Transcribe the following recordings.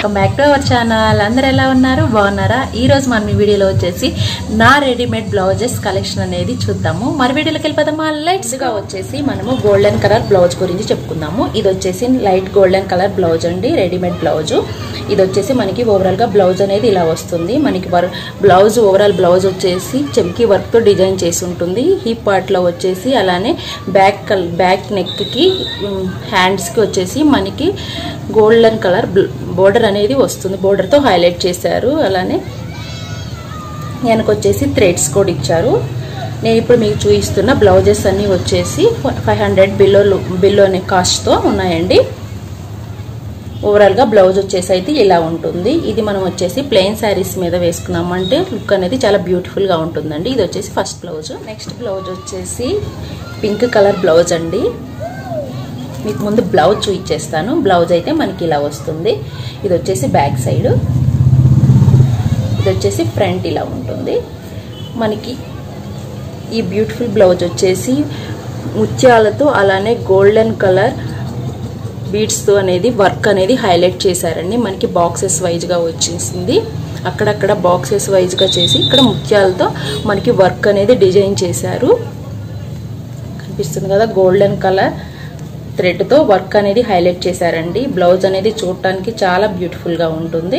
welcome back to our channel అందరు ఎలా ఉన్నారు బాగున్నారా ఈ రోజు మనం ఈ వీడియోలో వచ్చేసి నా రెడీమేడ్ బ్లౌజెస్ కలెక్షన్ అనేది చూద్దాము మరి వీడియోలోకి వెళ్ళిపోదామా లైట్స్ గా వచ్చేసి మనము గోల్డెన్ కలర్ బ్లౌజ్ గురించి చెప్పుకుందాము ఇది వచ్చేసి లైట్ గోల్డెన్ కలర్ బ్లౌజ్ అండి రెడీమేడ్ బ్లౌజ్ ఇది వచ్చేసి మనకి ఓవరాల్ గా బ్లౌజ్ అనేది ఇలా వస్తుంది మనకి వర్ బ్లౌజ్ ఓవరాల్ బ్లౌజ్ వచ్చేసి చెమ్కి వర్క్ తో డిజైన్ చేసి ఉంటుంది హిప్ పార్ట్ లో వచ్చేసి అలానే బ్యాక్ కల్ బ్యాక్ నెక్ కి హ్యాండ్స్ కి వచ్చేసి మనకి గోల్డెన్ కలర్ బోర్డర్ అనేది వస్తుంది బోర్డర్ తో హైలైట్ చేశారు అలానే వెనకొచ్చేసి థ్రెడ్స్ కూడా ఇచ్చారు నేను ఇప్పుడు మీకు చూపిస్తున్న బ్లౌజెస్ అన్నీ వచ్చేసి ఫైవ్ హండ్రెడ్ బిలో బిలోని కాస్ట్తో ఉన్నాయండి ఓవరాల్గా బ్లౌజ్ వచ్చేసి అయితే ఇలా ఉంటుంది ఇది మనం వచ్చేసి ప్లెయిన్ శారీస్ మీద వేసుకున్నామంటే లుక్ అనేది చాలా బ్యూటిఫుల్గా ఉంటుందండి ఇది వచ్చేసి ఫస్ట్ బ్లౌజ్ నెక్స్ట్ బ్లౌజ్ వచ్చేసి పింక్ కలర్ బ్లౌజ్ అండి మీకు ముందు బ్లౌజ్ చూపించేస్తాను బ్లౌజ్ అయితే మనకి ఇలా వస్తుంది ఇది వచ్చేసి బ్యాక్ సైడ్ ఇది వచ్చేసి ఫ్రంట్ ఇలా ఉంటుంది మనకి ఈ బ్యూటిఫుల్ బ్లౌజ్ వచ్చేసి ముత్యాలతో అలానే గోల్డెన్ కలర్ బీడ్స్తో అనేది వర్క్ అనేది హైలైట్ చేశారండి మనకి బాక్సెస్ వైజ్గా వచ్చేసింది అక్కడక్కడ బాక్సెస్ వైజ్గా చేసి ఇక్కడ ముత్యాలతో మనకి వర్క్ అనేది డిజైన్ చేశారు కనిపిస్తుంది కదా గోల్డెన్ కలర్ థ్రెడ్తో వర్క్ అనేది హైలైట్ చేశారండి బ్లౌజ్ అనేది చూడటానికి చాలా బ్యూటిఫుల్గా ఉంటుంది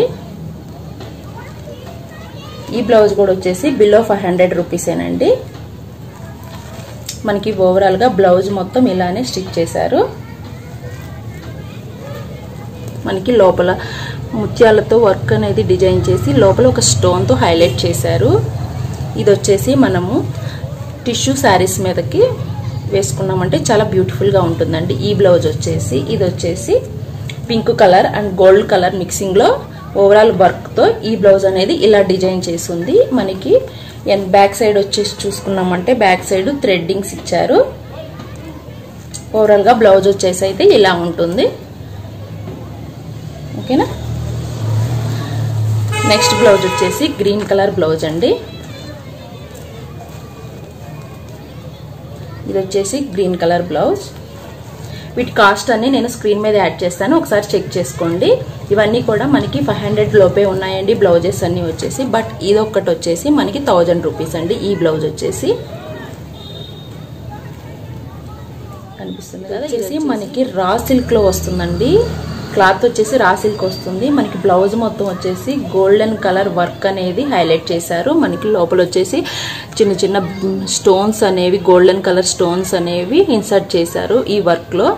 ఈ బ్లౌజ్ కూడా వచ్చేసి బిలో ఫైవ్ హండ్రెడ్ రూపీసేనండి మనకి ఓవరాల్గా బ్లౌజ్ మొత్తం ఇలానే స్టిచ్ చేశారు మనకి లోపల ముత్యాలతో వర్క్ అనేది డిజైన్ చేసి లోపల ఒక స్టోన్తో హైలైట్ చేశారు ఇది వచ్చేసి మనము టిష్యూ శారీస్ మీదకి వేసుకున్నామంటే చాలా బ్యూటిఫుల్గా ఉంటుందండి ఈ బ్లౌజ్ వచ్చేసి ఇది వచ్చేసి pink colour and gold colour మిక్సింగ్లో ఓవరాల్ వర్క్తో ఈ బ్లౌజ్ అనేది ఇలా డిజైన్ చేసింది మనకి బ్యాక్ సైడ్ వచ్చేసి చూసుకున్నామంటే బ్యాక్ సైడ్ థ్రెడ్డింగ్స్ ఇచ్చారు ఓవరాల్గా బ్లౌజ్ వచ్చేసి అయితే ఇలా ఉంటుంది ఓకేనా నెక్స్ట్ బ్లౌజ్ వచ్చేసి గ్రీన్ కలర్ బ్లౌజ్ అండి ఇది వచ్చేసి గ్రీన్ కలర్ బ్లౌజ్ వీటి కాస్ట్ అన్ని నేను స్క్రీన్ మీద యాడ్ చేస్తాను ఒకసారి చెక్ చేసుకోండి ఇవన్నీ కూడా మనకి ఫైవ్ హండ్రెడ్ లోపే ఉన్నాయండి బ్లౌజెస్ అన్ని వచ్చేసి బట్ ఇది ఒక్కటి వచ్చేసి మనకి థౌజండ్ రూపీస్ అండి ఈ బ్లౌజ్ వచ్చేసి కనిపిస్తుంది కదా వచ్చేసి మనకి రా సిల్క్ లో వస్తుందండి క్లాత్ వచ్చేసి రా సిల్క్ వస్తుంది మనకి బ్లౌజ్ మొత్తం వచ్చేసి గోల్డెన్ కలర్ వర్క్ అనేది హైలైట్ చేశారు మనకి లోపల వచ్చేసి చిన్న చిన్న స్టోన్స్ అనేవి గోల్డెన్ కలర్ స్టోన్స్ అనేవి ఇన్సర్ట్ చేశారు ఈ వర్క్ లో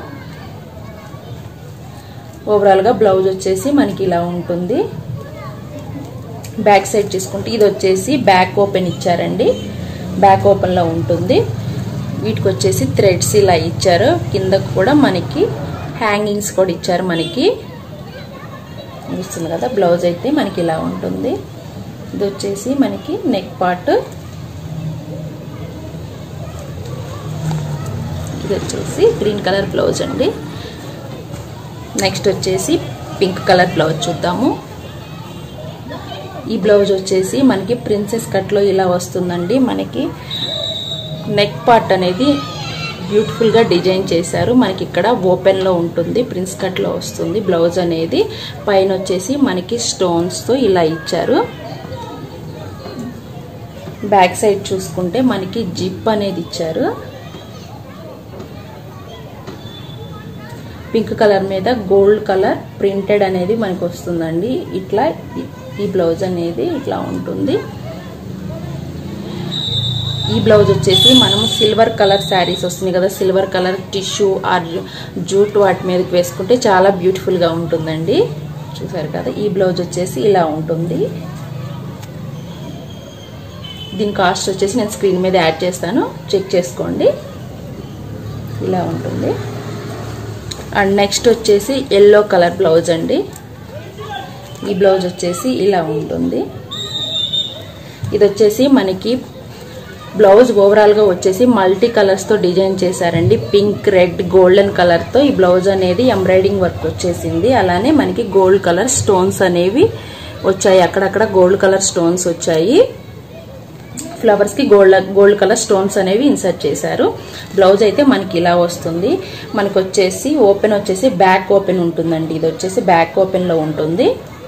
ఓవరాల్ గా బ్లౌజ్ వచ్చేసి మనకి ఇలా ఉంటుంది బ్యాక్ సైడ్ చూసుకుంటే ఇది వచ్చేసి బ్యాక్ ఓపెన్ ఇచ్చారండి బ్యాక్ ఓపెన్ లో ఉంటుంది వీటికి వచ్చేసి థ్రెడ్స్ ఇలా ఇచ్చారు కింద కూడా మనకి హ్యాంగింగ్స్ కూడా ఇచ్చారు మనకి ఇస్తుంది కదా బ్లౌజ్ అయితే మనకి ఇలా ఉంటుంది ఇది వచ్చేసి మనకి నెక్ పార్ట్ ఇది వచ్చేసి గ్రీన్ కలర్ బ్లౌజ్ అండి నెక్స్ట్ వచ్చేసి పింక్ కలర్ బ్లౌజ్ చూద్దాము ఈ బ్లౌజ్ వచ్చేసి మనకి ప్రిన్సెస్ కట్లో ఇలా వస్తుందండి మనకి నెక్ పార్ట్ అనేది బ్యూటిఫుల్గా డిజైన్ చేశారు మనకి ఇక్కడ ఓపెన్లో ఉంటుంది ప్రిన్స్ కట్లో వస్తుంది బ్లౌజ్ అనేది పైన వచ్చేసి మనకి స్టోన్స్తో ఇలా ఇచ్చారు బ్యాక్ సైడ్ చూసుకుంటే మనకి జిప్ అనేది ఇచ్చారు పింక్ కలర్ మీద గోల్డ్ కలర్ ప్రింటెడ్ అనేది మనకు వస్తుందండి ఇట్లా ఈ బ్లౌజ్ అనేది ఇట్లా ఉంటుంది ఈ బ్లౌజ్ వచ్చేసి మనము సిల్వర్ కలర్ శారీస్ వస్తుంది కదా silver colour tissue or jute వాటి మీదకి వేసుకుంటే చాలా బ్యూటిఫుల్గా ఉంటుందండి చూసారు కదా ఈ బ్లౌజ్ వచ్చేసి ఇలా ఉంటుంది దీని కాస్ట్ వచ్చేసి నేను స్క్రీన్ మీద యాడ్ చేస్తాను చెక్ చేసుకోండి ఇలా ఉంటుంది అండ్ నెక్స్ట్ వచ్చేసి ఎల్లో కలర్ బ్లౌజ్ అండి ఈ బ్లౌజ్ వచ్చేసి ఇలా ఉంటుంది ఇది వచ్చేసి మనకి బ్లౌజ్ ఓవరాల్గా వచ్చేసి మల్టీ కలర్స్తో డిజైన్ చేశారండి పింక్ రెడ్ గోల్డెన్ కలర్తో ఈ బ్లౌజ్ అనేది ఎంబ్రాయిడింగ్ వర్క్ వచ్చేసింది అలానే మనకి గోల్డ్ కలర్ స్టోన్స్ అనేవి వచ్చాయి అక్కడక్కడ గోల్డ్ కలర్ స్టోన్స్ వచ్చాయి ఫ్లవర్స్కి గోల్డ్ గోల్డ్ కలర్ స్టోన్స్ అనేవి ఇన్సర్ట్ చేశారు బ్లౌజ్ అయితే మనకి ఇలా వస్తుంది మనకు వచ్చేసి ఓపెన్ వచ్చేసి బ్యాక్ ఓపెన్ ఉంటుందండి ఇది వచ్చేసి బ్యాక్ ఓపెన్లో ఉంటుంది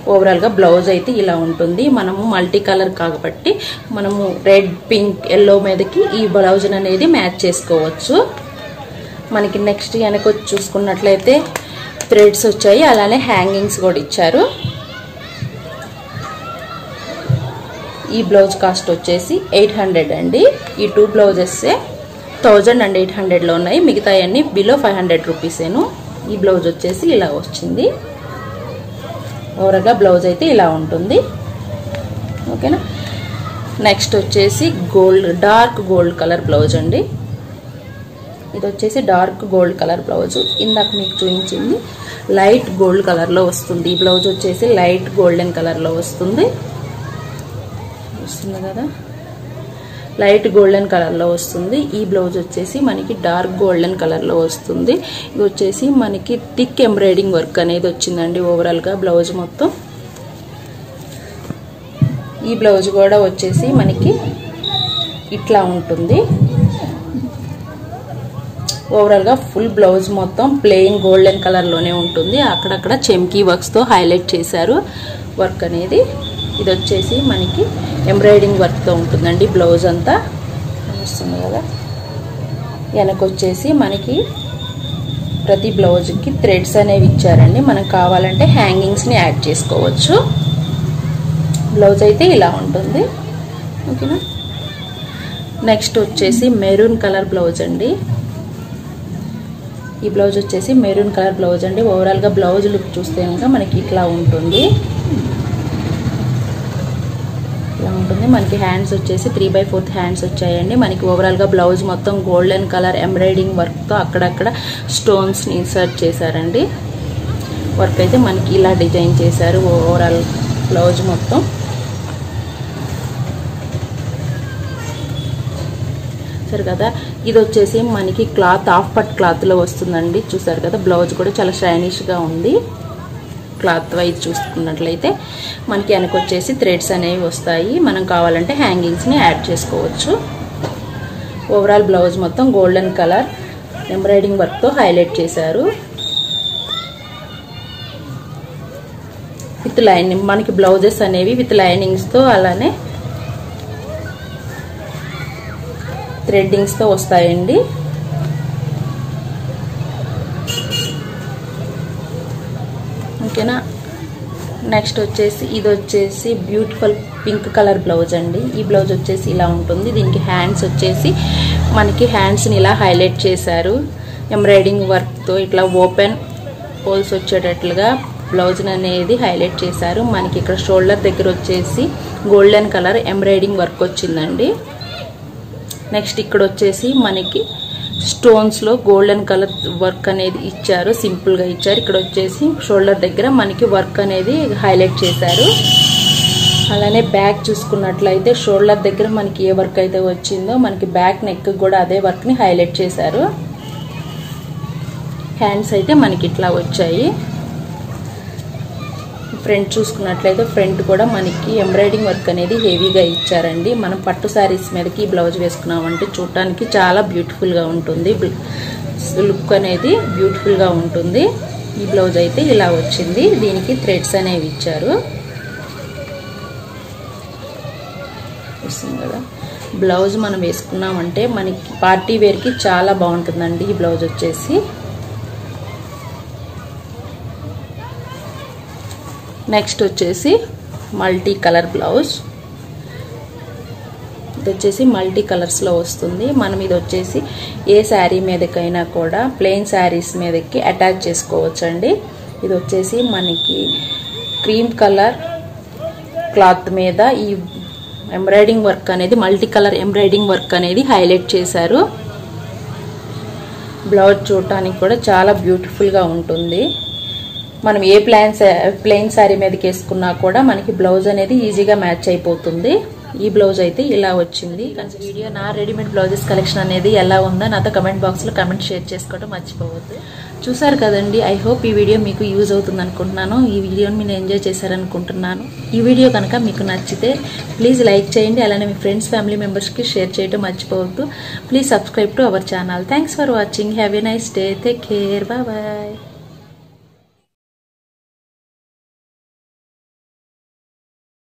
ఓవరాల్గా బ్లౌజ్ అయితే ఇలా ఉంటుంది మనము మల్టీ కలర్ కాబట్టి మనము రెడ్ పింక్ ఎల్లో మీదకి ఈ బ్లౌజ్ అనేది మ్యాచ్ చేసుకోవచ్చు మనకి నెక్స్ట్ వెనక చూసుకున్నట్లయితే థ్రెడ్స్ వచ్చాయి అలానే హ్యాంగింగ్స్ కూడా ఇచ్చారు ఈ బ్లౌజ్ కాస్ట్ వచ్చేసి ఎయిట్ హండ్రెడ్ అండి ఈ two blouses thousand and eight హండ్రెడ్లో ఉన్నాయి మిగతా అన్ని బిలో ఫైవ్ హండ్రెడ్ రూపీసేను ఈ బ్లౌజ్ వచ్చేసి ఇలా వచ్చింది ఓవరాల్గా బ్లౌజ్ అయితే ఇలా ఉంటుంది ఓకేనా నెక్స్ట్ వచ్చేసి gold dark gold colour blouse అండి ఇది వచ్చేసి డార్క్ గోల్డ్ కలర్ బ్లౌజ్ ఇందాక మీకు చూపించింది లైట్ గోల్డ్ కలర్లో వస్తుంది ఈ బ్లౌజ్ వచ్చేసి లైట్ గోల్డెన్ కలర్లో వస్తుంది వస్తుంది కదా లైట్ గోల్డెన్ కలర్లో వస్తుంది ఈ బ్లౌజ్ వచ్చేసి మనకి డార్క్ గోల్డెన్ కలర్లో వస్తుంది ఇది వచ్చేసి మనకి థిక్ ఎంబ్రాయిడింగ్ వర్క్ అనేది వచ్చిందండి ఓవరాల్గా బ్లౌజ్ మొత్తం ఈ బ్లౌజ్ కూడా వచ్చేసి మనకి ఇట్లా ఉంటుంది ఓవరాల్గా ఫుల్ బ్లౌజ్ మొత్తం ప్లెయిన్ గోల్డెన్ కలర్లోనే ఉంటుంది అక్కడక్కడ చెమ్కీ వర్క్స్తో హైలైట్ చేశారు వర్క్ అనేది ఇది వచ్చేసి మనకి ఎంబ్రాయిడింగ్ వర్క్తో ఉంటుందండి బ్లౌజ్ అంతా వస్తుంది కదా వెనక వచ్చేసి మనకి ప్రతి బ్లౌజ్కి థ్రెడ్స్ అనేవి ఇచ్చారండి మనకు కావాలంటే హ్యాంగింగ్స్ని యాడ్ చేసుకోవచ్చు బ్లౌజ్ అయితే ఇలా ఉంటుంది ఓకేనా నెక్స్ట్ వచ్చేసి మెరూన్ కలర్ బ్లౌజ్ అండి ఈ బ్లౌజ్ వచ్చేసి మెరూన్ కలర్ బ్లౌజ్ అండి ఓవరాల్గా బ్లౌజ్ లుక్ చూస్తే కనుక మనకి ఇట్లా ఉంటుంది ఇలా ఉంటుంది మనకి హ్యాండ్స్ వచ్చేసి త్రీ బై ఫోర్త్ హ్యాండ్స్ వచ్చాయండి మనకి ఓవరాల్గా బ్లౌజ్ మొత్తం గోల్డెన్ కలర్ ఎంబ్రాయిడింగ్ వర్క్తో అక్కడక్కడ స్టోన్స్ని ఇన్సర్ట్ చేశారండి వర్క్ అయితే మనకి ఇలా డిజైన్ చేశారు ఓవరాల్ బ్లౌజ్ మొత్తం సరే కదా ఇది వచ్చేసి మనకి క్లాత్ హాఫ్ పట్ క్లాత్లో వస్తుందండి చూసారు కదా బ్లౌజ్ కూడా చాలా షైనిష్గా ఉంది క్లాత్ వైజ్ చూసుకున్నట్లయితే మనకి వెనక వచ్చేసి థ్రెడ్స్ అనేవి వస్తాయి మనం కావాలంటే హ్యాంగింగ్స్ని యాడ్ చేసుకోవచ్చు ఓవరాల్ బ్లౌజ్ మొత్తం గోల్డెన్ కలర్ ఎంబ్రాయిడింగ్ వర్క్తో హైలైట్ చేశారు విత్ లైనింగ్ మనకి బ్లౌజెస్ అనేవి విత్ లైనింగ్స్తో అలానే థ్రెడ్డింగ్స్తో వస్తాయండి ఓకేనా నెక్స్ట్ వచ్చేసి ఇది వచ్చేసి బ్యూటిఫుల్ పింక్ కలర్ బ్లౌజ్ అండి ఈ బ్లౌజ్ వచ్చేసి ఇలా ఉంటుంది దీనికి హ్యాండ్స్ వచ్చేసి మనకి హ్యాండ్స్ని ఇలా హైలైట్ చేశారు ఎంబ్రాయిడింగ్ వర్క్తో ఇట్లా ఓపెన్ హోల్స్ వచ్చేటట్లుగా బ్లౌజ్ అనేది హైలైట్ చేశారు మనకి ఇక్కడ షోల్డర్ దగ్గర వచ్చేసి గోల్డెన్ కలర్ ఎంబ్రాయిడింగ్ వర్క్ వచ్చిందండి నెక్స్ట్ ఇక్కడ వచ్చేసి మనకి స్టోన్స్లో గోల్డెన్ కలర్ వర్క్ అనేది ఇచ్చారు సింపుల్గా ఇచ్చారు ఇక్కడ వచ్చేసి షోల్డర్ దగ్గర మనకి వర్క్ అనేది హైలైట్ చేశారు అలానే బ్యాక్ చూసుకున్నట్లయితే షోల్డర్ దగ్గర మనకి ఏ వర్క్ అయితే వచ్చిందో మనకి బ్యాక్ నెక్ కూడా అదే వర్క్ని హైలైట్ చేశారు హ్యాండ్స్ అయితే మనకి ఇట్లా వచ్చాయి ఫ్రంట్ చూసుకున్నట్లయితే ఫ్రంట్ కూడా మనకి ఎంబ్రాయిడింగ్ వర్క్ అనేది హెవీగా ఇచ్చారండి మనం పట్టు శారీస్ మీదకి ఈ బ్లౌజ్ వేసుకున్నామంటే చూడటానికి చాలా బ్యూటిఫుల్గా ఉంటుంది లుక్ అనేది బ్యూటిఫుల్గా ఉంటుంది ఈ బ్లౌజ్ అయితే ఇలా వచ్చింది దీనికి థ్రెడ్స్ అనేవి ఇచ్చారు వస్తుంది కదా బ్లౌజ్ మనం వేసుకున్నామంటే మనకి పార్టీ వేర్కి చాలా బాగుంటుందండి ఈ బ్లౌజ్ వచ్చేసి నెక్స్ట్ వచ్చేసి మల్టీ కలర్ బ్లౌజ్ ఇది వచ్చేసి మల్టీ కలర్స్లో వస్తుంది మనం ఇది వచ్చేసి ఏ శారీ మీదకైనా కూడా ప్లెయిన్ శారీస్ మీదకి అటాచ్ చేసుకోవచ్చండి ఇది వచ్చేసి మనకి క్రీమ్ కలర్ క్లాత్ మీద ఈ ఎంబ్రాయిడింగ్ వర్క్ అనేది మల్టీ కలర్ ఎంబ్రాయిడింగ్ వర్క్ అనేది హైలైట్ చేశారు బ్లౌజ్ చూడటానికి కూడా చాలా బ్యూటిఫుల్గా ఉంటుంది మనం ఏ ప్లాన్ ప్లెయిన్ శారీ మీదకి వేసుకున్నా కూడా మనకి బ్లౌజ్ అనేది ఈజీగా మ్యాచ్ అయిపోతుంది ఈ బ్లౌజ్ అయితే ఇలా వచ్చింది వీడియో నా రెడీమేడ్ బ్లౌజెస్ కలెక్షన్ అనేది ఎలా ఉందో నాతో కమెంట్ బాక్స్లో కమెంట్ షేర్ చేసుకోవడం మర్చిపోవద్దు చూసారు కదండి ఐ హోప్ ఈ వీడియో మీకు యూజ్ అవుతుంది అనుకుంటున్నాను ఈ వీడియోని మీరు ఎంజాయ్ చేశారనుకుంటున్నాను ఈ వీడియో కనుక మీకు నచ్చితే ప్లీజ్ లైక్ చేయండి అలానే మీ ఫ్రెండ్స్ ఫ్యామిలీ మెంబర్స్కి షేర్ చేయడం మర్చిపోవద్దు please subscribe to our channel thanks for watching have a nice day take care bye